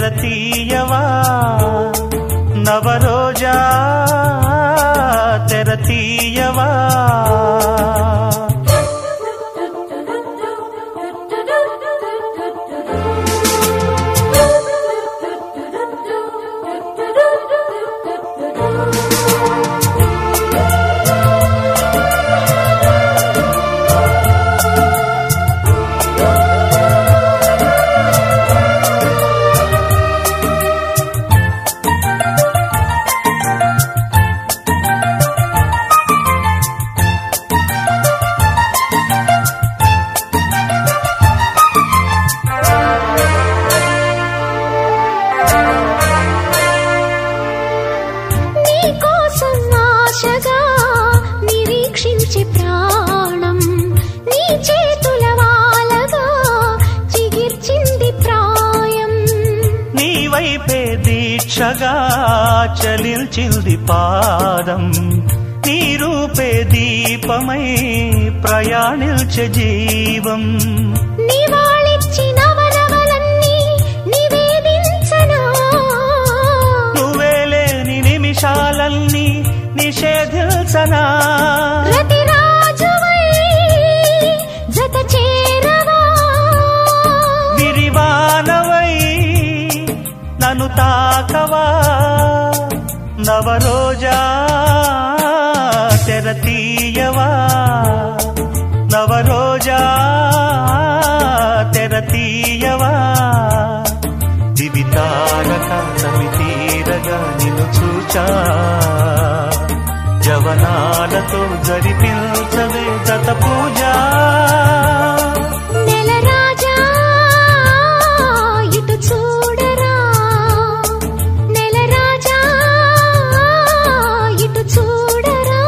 తీయవా నవరోజా తెర తీయవా నీ కోసం ఆశగా నిరీక్షించే ప్రాణం నీ చేతుల వాలగా చిగిర్చింది ప్రాయం నీ వైపే దీక్షగా చలించింది పాదం నీ రూపే దీపమై ప్రయాణించే జీవం నివాళిచ్చి నవనవలన్నీ నివేదించనా నువ్వే లేని నిమిషాలన్నీ నిషేధించనా రతిరాజువై జత చేరవా విరివానవై నన్ను తాకవా నవరోజా తెర తీయవా నవరోజా తెర తీయవా దివితారక సమితీరగా నిన్ను చూచా జవనాలతో జరిపించవే దత పూజ నెల రాజా ఇటు చూడరా నెల రాజా ఇటు చూడరా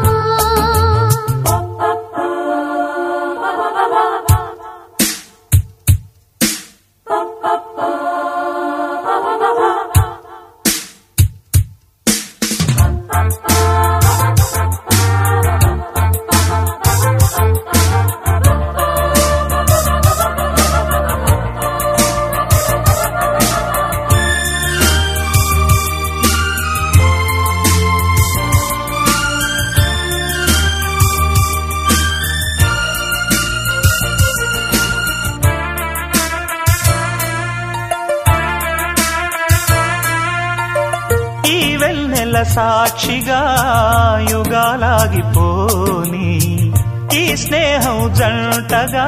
ఈ వెన్నెల సాక్షిగా యుగాలాగిపోని ఈ స్నేహం జంటగా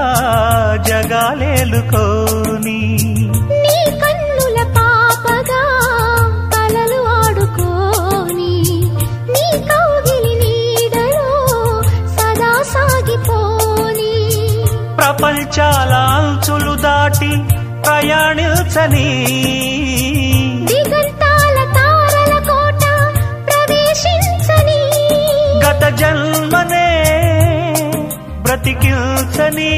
జగాలేలుకోని నీ కన్నుల పాపగా కలలు ఆడుకోని నీ కౌగిలి నీడలో సదా సాగిపోని ప్రపంచాల అంచులు దాటి ప్రయాణించని దిగంతాల తారల కోట ప్రవేశించని గత జన్మనే బ్రతికించని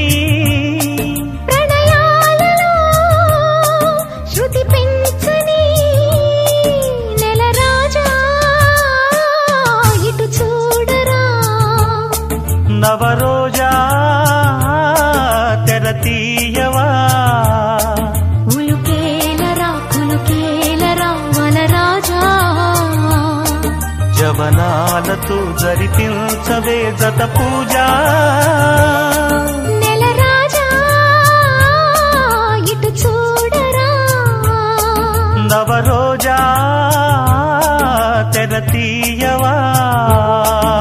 ప్రణయాలలో శృతి పెంచని నెల రాజా ఇటు చూడరా నవరోజా తెర తీయవా ఉలుకేలరా కులుకేలరా మన రాజా జవనాలతో జరిపించవే జత పూజ నెల రాజా ఇటు చూడరా నవరోజా తెర తీయవా